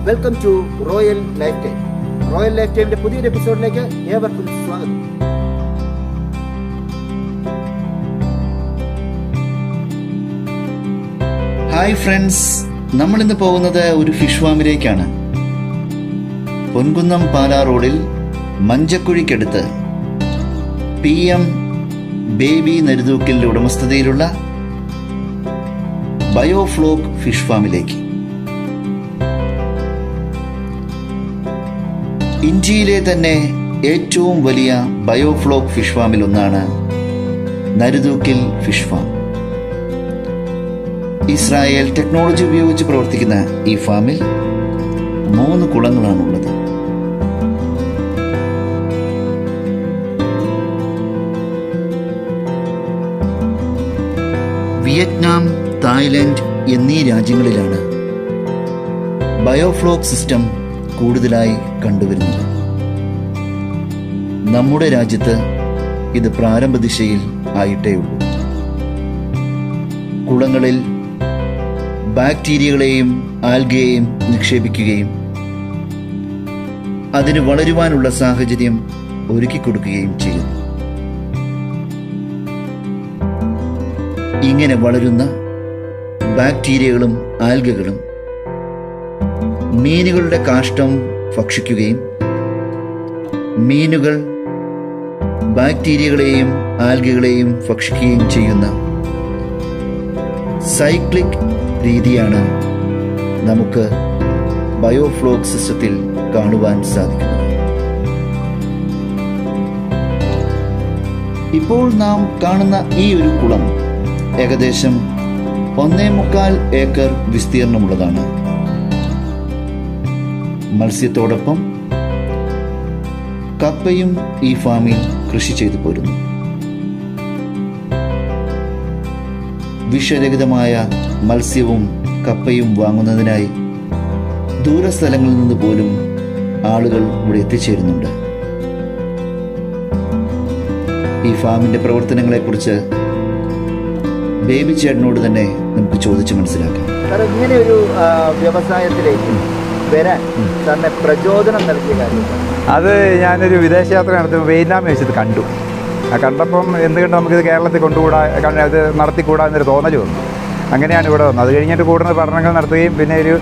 Welcome to royal life time royal life ടൈമിന്റെ പുതിയൊരു എപ്പിസോഡിലേക്ക് ഏവർക്കും സ്വാഗതം ഹായ് ഫ്രണ്ട്സ് നമ്മൾ ഇന്ന് പോകുന്നത് ഒരു ഫിഷ് ഫാമിലേക്കാണ് പൊൻകുന്നം പാലാ റോഡിൽ മഞ്ചക്കുഴിക്കടുത്ത് പി എം ബേബി നരുതൂക്കിലിന്റെ ഉടമസ്ഥതയിലുള്ള ബയോഫ്ലോക്ക് ഫിഷ് ഫാമിലേക്ക് ഇന്ത്യയിലെ തന്നെ ഏറ്റവും വലിയ ബയോഫ്ലോക്ക് ഫിഷ് ഫാമിൽ ഒന്നാണ് നരുതൂക്കിൽ ഫിഷ് ഫാം ഇസ്രായേൽ ടെക്നോളജി ഉപയോഗിച്ച് പ്രവർത്തിക്കുന്ന ഈ ഫാമിൽ മൂന്ന് കുളങ്ങളാണുള്ളത് വിയറ്റ്നാം തായ്ലൻഡ് എന്നീ രാജ്യങ്ങളിലാണ് ബയോഫ്ലോക്ക് സിസ്റ്റം കൂടുതലായി കണ്ടുവരുന്നത് നമ്മുടെ രാജ്യത്ത് ഇത് പ്രാരംഭ ദിശയിൽ ആയിട്ടേ ഉള്ളൂ കുളങ്ങളിൽ ബാക്ടീരിയകളെയും ആൽഗയെയും നിക്ഷേപിക്കുകയും അതിന് വളരുവാനുള്ള സാഹചര്യം ഒരുക്കി കൊടുക്കുകയും ചെയ്യുന്നു ഇങ്ങനെ വളരുന്ന ബാക്ടീരിയകളും ആൽഗകളും മീനുകളുടെ കാഷ്ടം ഭക്ഷിക്കുകയും മീനുകൾ ബാക്ടീരിയകളെയും ആൽഗകളെയും ഭക്ഷിക്കുകയും ചെയ്യുന്ന സൈക്ലിക് രീതിയാണ് നമുക്ക് ബയോഫ്ലോക്ക് സിസ്റ്റത്തിൽ കാണുവാൻ സാധിക്കുന്നത് ഇപ്പോൾ നാം കാണുന്ന ഈ ഒരു കുളം ഏകദേശം ഒന്നേ മുക്കാൽ ഏക്കർ വിസ്തീർണമുള്ളതാണ് മത്സ്യത്തോടൊപ്പം കപ്പയും ഈ ഫാമിൽ കൃഷി ചെയ്തു പോരുന്നു വിഷരഹിതമായ മത്സ്യവും കപ്പയും വാങ്ങുന്നതിനായി ദൂരസ്ഥലങ്ങളിൽ നിന്ന് പോലും ആളുകൾ ഇവിടെ എത്തിച്ചേരുന്നുണ്ട് ഈ ഫാമിന്റെ പ്രവർത്തനങ്ങളെക്കുറിച്ച് ബേബി ചേട്ടനോട് തന്നെ നമുക്ക് ചോദിച്ച് മനസ്സിലാക്കാം സാർ ഇങ്ങനെ ഒരു ആ, വ്യവസായത്തിലേക്ക് വരാൻ സാറിനെ പ്രചോദനം നൽകിയ കാര്യം അത് ഞാനൊരു വിദേശയാത്ര നടത്തുമ്പോൾ വിയറ്റ്നാം വെച്ചത് കണ്ടു ആ കണ്ടപ്പം എന്തുകൊണ്ട് നമുക്കിത് കേരളത്തിൽ കൊണ്ടുകൂടാ കണ്ട് അത് നടത്തിക്കൂടാ എന്നൊരു തോന്നൽ വന്നു അങ്ങനെയാണ് ഇവിടെ വന്നത് അത് കഴിഞ്ഞിട്ട് കൂടുതൽ പഠനങ്ങൾ നടത്തുകയും പിന്നെ ഒരു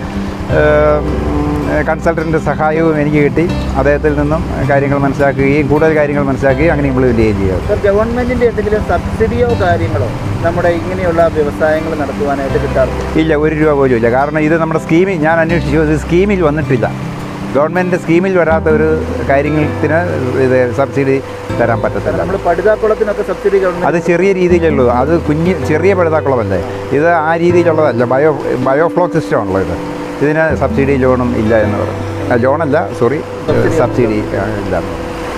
കൺസൾട്ടൻ്റെ സഹായവും എനിക്ക് കിട്ടി അദ്ദേഹത്തിൽ നിന്നും കാര്യങ്ങൾ മനസ്സിലാക്കുകയും കൂടുതൽ കാര്യങ്ങൾ മനസ്സിലാക്കുകയും അങ്ങനെ ഇംപ്ലിമെൻറ്റ് ചെയ്യുകയും ചെയ്തു സാർ ഗവൺമെന്റിന്റെ എന്തെങ്കിലും സബ്സിഡിയോ കാര്യങ്ങളോ നമ്മുടെ ഇങ്ങനെയുള്ള വ്യവസായങ്ങൾ നടത്തുവാനായിട്ട് കിട്ടാറുണ്ട് ഇല്ല ഒരു രൂപ പോലും ഇല്ല കാരണം ഇത് നമ്മുടെ സ്കീമിൽ ഞാൻ അന്വേഷിച്ചു ഇത് സ്കീമിൽ വന്നിട്ടില്ല ഗവൺമെൻറ് സ്കീമിൽ വരാത്ത ഒരു കാര്യത്തിന് ഇത് സബ്സിഡി തരാൻ പറ്റത്തില്ല നമ്മൾ പടുതാക്കുളത്തിനൊക്കെ സബ്സിഡി അത് ഗവൺമെന്റ് ചെറിയ രീതിയിലുള്ളൂ അത് കുഞ്ഞ് ചെറിയ പഴുതാക്കുളമല്ലേ ഇത് ആ രീതിയിലുള്ളതല്ല ബയോ ബയോഫ്ലോക്ക് സിസ്റ്റം ആണല്ലോ ഇത് ഇതിന് സബ്സിഡി ലോണും ഇല്ല എന്ന് പറഞ്ഞു ആ, ലോണല്ല സോറി സബ്സിഡി ആ, ഇല്ല എന്ന് പറഞ്ഞു.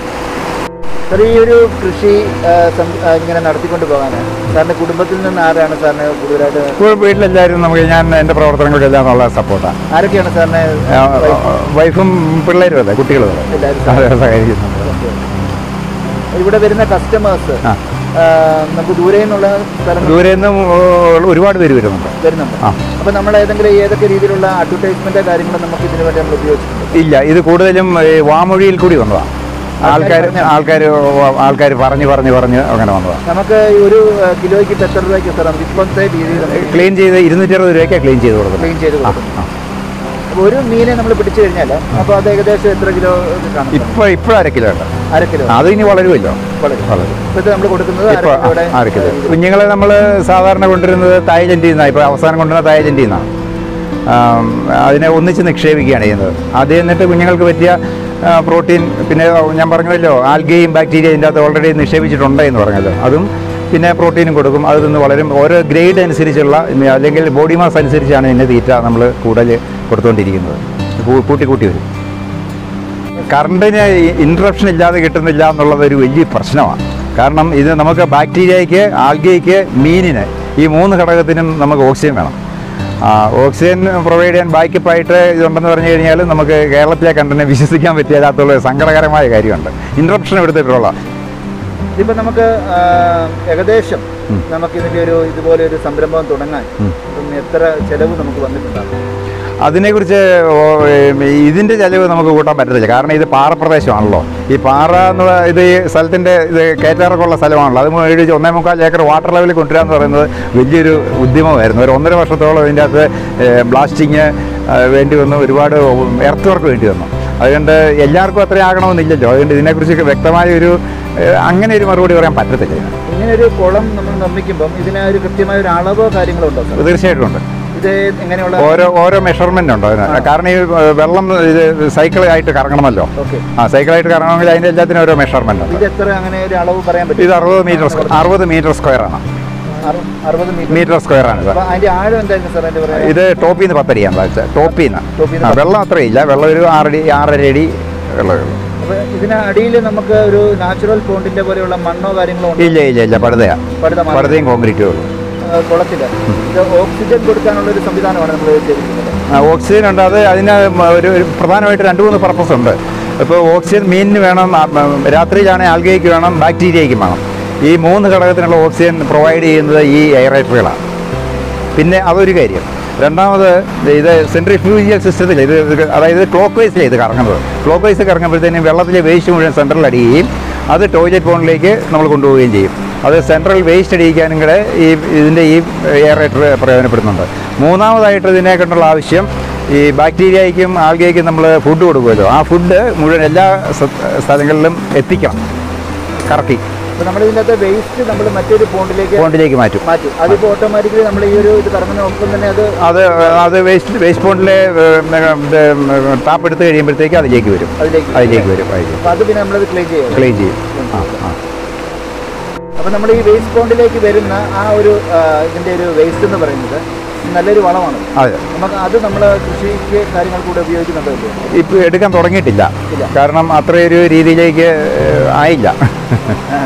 സാർ ഈ ഒരു കൃഷി ആ, സം- ആ, ഇങ്ങനെ നടത്തിക്കൊണ്ട് പോകാൻ സാറിന്റെ കുടുംബത്തിൽ നിന്ന് ആരാണ് സാറിന് കൂടുതലായിട്ട് ഇപ്പോൾ വീട്ടിലെല്ലാവരും നമുക്ക് ഞാൻ എൻ്റെ പ്രവർത്തനങ്ങൾക്കെല്ലാം ഉള്ള സപ്പോർട്ടാണ് ആരൊക്കെയാണ് സാറിനെ വൈഫും പിള്ളേരും അതെ കുട്ടികളും അതെ എല്ലാവരും അതെ സഹകരിക്കുന്നുണ്ട് ഇവിടെ വരുന്ന കസ്റ്റമേഴ്സ് ആ. നമുക്ക് ദൂരെ നിന്നുള്ള സ്ഥലങ്ങൾ ദൂരെ നിന്നും ഒരുപാട് പേര് വരുന്നുണ്ട് വരുന്നുണ്ട് ആ. അപ്പൊ നമ്മൾ ഏതെങ്കിലും ഏതൊക്കെ രീതിയിലുള്ള അഡ്വർടൈസ്മെന്റ് കാര്യങ്ങളും നമുക്ക് ഇതിനു വേണ്ടി നമ്മൾ ഉപയോഗിച്ചിട്ടുണ്ട് ഇല്ല ഇത് കൂടുതലും ഈ വാമൊഴിയിൽ കൂടി വന്നതാണ് ആൾക്കാർ പറഞ്ഞോ? ആൾക്കാർ ആൾക്കാർ പറഞ്ഞു പറഞ്ഞു പറഞ്ഞ് അങ്ങനെ വന്നതാണ് നമുക്ക് ഒരു ആ, കിലോയ്ക്ക് ഇപ്പൊ എത്ര രൂപയ്ക്ക് സാർ നമുക്ക് ഇപ്പോഴത്തെ രീതിയിൽ നമുക്ക് ക്ലീൻ ചെയ്ത് ഇരുന്നൂറ്റി അറുപത് രൂപയ്ക്ക് ക്ലീൻ ചെയ്ത് കൊടുക്കുന്നത് ക്ലീൻ ചെയ്ത് ആ, കൊടുക്കും ആ. അപ്പൊ ഒരു മീനെ നമ്മൾ പിടിച്ചു കഴിഞ്ഞാൽ അപ്പൊ അത് ഏകദേശം എത്ര കിലോ കാണും ഇപ്പോൾ ഇപ്പോൾ അര കിലോ ഉണ്ട് അര കിലോ അത് ഇനി വളരുമല്ലോ വളരും വളരും ഇപ്പോഴത്തെ നമ്മൾ കൊടുക്കുന്നത് അര ഇപ്പോൾ കിലോയുടെ അര കിലോ കുഞ്ഞുങ്ങളെ നമ്മൾ സാധാരണ കൊണ്ടുവരുന്നത് തായ്ലൻഡിൽ നിന്നാണ് ഇപ്പോൾ അവസാനം കൊണ്ടുവരുന്ന തായ്ലൻഡിൽ നിന്നാണ് ആം, അതിനെ ഒന്നിച്ച് നിക്ഷേപിക്കുകയാണ് ചെയ്യുന്നത് അത് എന്നിട്ട് കുഞ്ഞുങ്ങൾക്ക് പറ്റിയ ആ, പ്രോട്ടീൻ പിന്നെ ഞാൻ പറഞ്ഞല്ലോ ആൽഗയും ബാക്ടീരിയ ഇതിൻ്റെ അകത്ത് ഓൾറെഡി നിക്ഷേപിച്ചിട്ടുണ്ട് എന്ന് പറഞ്ഞല്ലോ അതും പിന്നെ പ്രോട്ടീനും കൊടുക്കും അത് നിന്ന് വളരും ഓരോ ഗ്രേഡ് അനുസരിച്ചുള്ള ഇനി അല്ലെങ്കിൽ ബോഡി മാസ് അനുസരിച്ചാണ് ഇതിൻ്റെ തീറ്റ നമ്മൾ കൂടുതൽ കൊടുത്തുകൊണ്ടിരിക്കുന്നത് കൂ- കൂട്ടി കൂട്ടി വരും കറണ്ടിന് ഇൻട്രപ്ഷൻ ഇല്ലാതെ കിട്ടുന്നില്ല എന്നുള്ളത് ഒരു വലിയ പ്രശ്നമാണ് കാരണം ഇത് നമുക്ക് ബാക്ടീരിയയ്ക്ക് ആൽഗയ്ക്ക് മീനിന് ഈ മൂന്ന് ഘടകത്തിനും നമുക്ക് ഓക്സിജൻ വേണം ആ, ഓക്സിജൻ പ്രൊവൈഡ് ചെയ്യാൻ ബാക്കപ്പായിട്ട് ഇതുണ്ടെന്ന് പറഞ്ഞു കഴിഞ്ഞാൽ നമുക്ക് കേരളത്തിലെ കണ്ടനെ വിശ്വസിക്കാൻ പറ്റില്ലാത്തുള്ള സങ്കടകരമായ കാര്യമുണ്ട് ഇൻട്രപ്ഷൻ എടുത്തിട്ടുള്ള ഇതിപ്പോ നമുക്ക് ആ, ഏകദേശം നമുക്ക് ഇതിന്റെ ഒരു ഇതുപോലെ ഒരു സംരംഭം തുടങ്ങാൻ ഉം. ഇപ്പം എത്ര ചെലവ് നമുക്ക് വന്നിട്ടുണ്ടാകും അതിനെക്കുറിച്ച് ഓ- ഏം, ഇതിൻ്റെ ചിലവ് നമുക്ക് കൂട്ടാൻ പറ്റത്തില്ല കാരണം ഇത് പാറപ്രദേശമാണല്ലോ ഈ പാറ എന്ന് പ- ഇത് ഈ സ്ഥലത്തിൻ്റെ ഇത് കയറ്റാറൊക്കെയുള്ള സ്ഥലമാണല്ലോ അത് മേടിച്ച് ഒന്നേ മുക്കാൽ ഏക്കർ വാട്ടർ ലെവലിൽ കൊണ്ടുവരിക എന്ന് പറയുന്നത് വലിയൊരു ഉദ്യമമായിരുന്നു ഒരു ഒന്നര വർഷത്തോളം ഇതിൻ്റെ അകത്ത് ബ്ലാസ്റ്റിങ് വേണ്ടി വന്നു ഒരുപാട് എർത്ത് വർക്ക് വേണ്ടി വന്നു അതുകൊണ്ട് എല്ലാവർക്കും അത്രയും ആകണമെന്നില്ലല്ലോ അതുകൊണ്ട് ഇതിനെക്കുറിച്ച് വ്യക്തമായ ഒരു ഏഹ്, അങ്ങനെ ഒരു മറുപടി പറയാൻ പറ്റത്തില്ല ഇതിന്. ഇങ്ങനെ ഒരു കുളം നമ്മൾ നിർമ്മിക്കുമ്പം ഇതിന് ഒരു കൃത്യമായ ഒരു അളവോ കാര്യങ്ങളോ ഉണ്ടോ സാർ തീർച്ചയായിട്ടും ഉണ്ട് ഇത് എങ്ങനെയുള്ള ഓരോ ഓരോ മെഷർമെന്റ് ഉണ്ട് അതിന് കാരണം ഈ ഏഹ്, വെള്ളം ഇത് സൈക്കിൾ ആയിട്ട് കറങ്ങണമല്ലോ ഓക്കെ ആ സൈക്കിളായിട്ട് കറങ്ങണമെങ്കിൽ അതിൻ്റെ എല്ലാത്തിനും ഓരോ മെഷർമെന്റ് ഉണ്ട് ഇത് എത്ര അങ്ങനെ ഒരു അളവ് പറയാൻ പറ്റും ഇത് അറുപത് മീറ്റർ സ്ക്വയർ അറുപത് മീറ്റർ സ്ക്വയർ ആണ് അറു- അറുപത് മീറ്റർ മീറ്റർ സ്ക്വയർ ആണ് ഇത് അപ്പൊ അതിന്റെ ആഴം എന്തായിരുന്നു സാർ അതിന്റെ പറയാ ഇത് ടോപ്പിൽ നിന്ന് പത്തടിയാണ് വെച്ചാൽ ടോപ്പിൽ ടോപ്പിൽ നിന്ന് ആ, വെള്ളം അത്രയില്ല വെള്ളം ഒരു ആറടി ആറര അടി വെള്ളമേ ഉള്ളൂ അപ്പൊ ഇതിന് അടിയിൽ നമുക്ക് ഒരു നാച്ചുറൽ പോണ്ടിന്റെ പോലെയുള്ള മണ്ണോ കാര്യങ്ങളോ ഉണ്ടോ ഇല്ല ഇല്ല ഇല്ല പടുതയാ പടുത മാറി പടുതയും കോൺക്രീറ്റും ഉള്ളൂ ആ, കുളത്തില് ഇത് ഓക്സിജൻ കൊടുക്കാനുള്ള ഒരു സംവിധാനമാണ് നമ്മൾ ചെയ്തിരിക്കുന്നത് ആ, ഓക്സിജൻ ഉണ്ട് അത് അതിന് മ- ഒരു ഒരു പ്രധാനമായിട്ട് രണ്ട് മൂന്ന് പർപ്പസ് ഉണ്ട് ഇപ്പോൾ ഓക്സിജൻ മീനിന് വേണം ആ, ഉം, രാത്രിയിലാണെങ്കിൽ ആൽഗയ്ക്ക് വേണം ബാക്ടീരിയയ്ക്കും വേണം ഈ മൂന്ന് ഘടകത്തിനുള്ള ഓക്സിജൻ പ്രൊവൈഡ് ചെയ്യുന്നത് ഈ എയറേറ്ററുകളാണ് പിന്നെ അതൊരു കാര്യം രണ്ടാമത് ഇത് സെൻട്രിഫ്യൂജിയൽ സിസ്റ്റത്തിൽ ഇത് ഇത് അതായത് ക്ലോക്ക് വൈസിലാണ് ഇത് കറങ്ങുന്നത് ക്ലോക്ക് വൈസ് കറങ്ങുമ്പോഴത്തേനും വെള്ളത്തിലെ വേസ്റ്റ് മുഴുവൻ സെൻട്രൽ അടിയുകയും അത് ടോയ്ലറ്റ് പോണ്ടിലേക്ക് നമ്മൾ കൊണ്ടുപോവുകയും ചെയ്യും അത് സെൻട്രൽ വേസ്റ്റ് അടിയിക്കാനും കൂടെ ഈ ഇതിൻ്റെ ഈ എയറേറ്റർ പ്രയോജനപ്പെടുന്നുണ്ട് മൂന്നാമതായിട്ട് ഇതിനെ കൊണ്ടുള്ള ആവശ്യം ഈ ബാക്ടീരിയയ്ക്കും ആൽഗയ്ക്കും നമ്മൾ ഫുഡ് കൊടുക്കുമല്ലോ ആ ഫുഡ് മുഴുവൻ എല്ലാ സ്ഥ- സ്ഥലങ്ങളിലും എത്തിക്കണം കറക്കി അപ്പൊ നമ്മൾ ഇതിന്റെ അകത്ത് വേസ്റ്റ് നമ്മൾ മറ്റൊരു പോണ്ടിലേക്ക് പോണ്ടിലേക്ക് മാറ്റും മാറ്റും അതിപ്പോ ഓട്ടോമാറ്റിക്കലി നമ്മൾ ഈ ഒരു ഇത് കറങ്ങുന്ന ഒപ്പം തന്നെ അത് അത് അത് വേസ്റ്റ് വേസ്റ്റ് പോണ്ടിലെ ടാപ്പ് എടുത്ത് കഴിയുമ്പോഴത്തേക്ക് അതിലേക്ക് വരും അതിലേക്ക് അതിലേക്ക് വരും അതിലേക്ക് അപ്പൊ അത് പിന്നെ നമ്മളത് ക്ലീൻ ചെയ്യും ക്ലീൻ ചെയ്യും ആ ആ അപ്പൊ നമ്മൾ ഈ വേസ്റ്റ് പോണ്ടിലേക്ക് വരുന്ന ആ ഒരു ആ, ഇതിന്റെ ഒരു വേസ്റ്റ് എന്ന് പറയുന്നത് നല്ലൊരു വളമാണ് അതെ നമുക്ക് അത് നമ്മൾ കൃഷിക്ക് കാര്യങ്ങൾക്ക് കൂടെ ഉപയോഗിക്കുന്നുണ്ടോ ഇല്ലയോ? ഇപ്പം എടുക്കാൻ തുടങ്ങിയിട്ടില്ല ഇല്ല. കാരണം അത്രയൊരു രീതിയിലേക്ക് ഏഹ്, ആയില്ല ആ,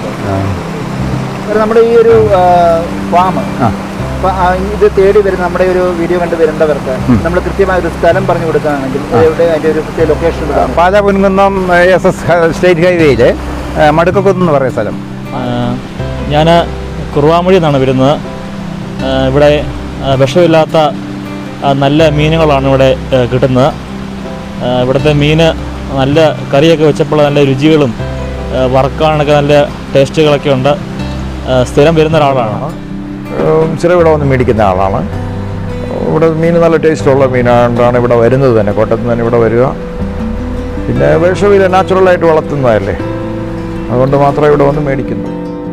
നമ്മുടെ ഈ ഒരു ഫാം ആ. അപ്പൊ ആ, ഇത് തേടി വരുന്ന നമ്മുടെ ഒരു വീഡിയോ കണ്ട് വരുന്നവർക്ക് നമ്മൾ കൃത്യമായ ഒരു സ്ഥലം പറഞ്ഞു കൊടുക്കുകയാണെങ്കിൽ എവിടെ അതിന്റെ ഒരു പ്രത്യേക location Pala Ponkunnam S S state ഹൈവേയിൽ മടുക്കക്കുന്ന് എന്ന് പറയുന്ന സ്ഥലം ഞാൻ കുറുവാമൊഴി നിന്നാണ് വരുന്നത് ആ, ഇവിടെ ആ, വിഷമില്ലാത്ത ആ, നല്ല മീനുകളാണ് ഇവിടെ ആ, കിട്ടുന്നത് ആ, ഇവിടുത്തെ മീന് നല്ല കറിയൊക്കെ വെച്ചപ്പോൾ നല്ല രുചികളും ആ, വറക്കാനൊക്കെ നല്ല ടേസ്റ്റുകളൊക്കെ ഉണ്ട് ആ, സ്ഥിരം വരുന്ന ഒരാളാണ് ഉം, സ്ഥിരം ഇവിടെ വന്ന് മേടിക്കുന്ന ആളാണ് ഇവിടെ മീൻ നല്ല ടേസ്റ്റുള്ള മീനാണ്ടാണ് ഇവിടെ വരുന്നത് തന്നെ കോട്ടയത്ത് നിന്ന് തന്നെ ഇവിടെ വരിക പിന്നെ വിഷമില്ല നാച്ചുറലായിട്ട് വളർത്തുന്നതല്ലേ അതുകൊണ്ട് മാത്രമേ ഇവിടെ വന്ന് മേടിക്കുന്നു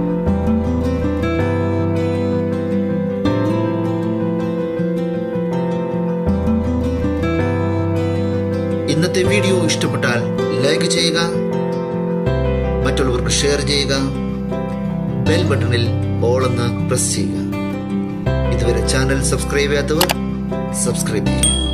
ഇന്നത്തെ വീഡിയോ ഇഷ്ടപ്പെട്ടാൽ ലൈക്ക് ചെയ്യുക മറ്റുള്ളവർക്ക് ഷെയർ ചെയ്യുക ബെൽ ബട്ടണിൽ ഓൾ എന്ന് പ്രസ് ചെയ്യുക ഇതുവരെ ചാനൽ സബ്സ്ക്രൈബ് ചെയ്യാത്തവർ സബ്സ്ക്രൈബ് ചെയ്യുക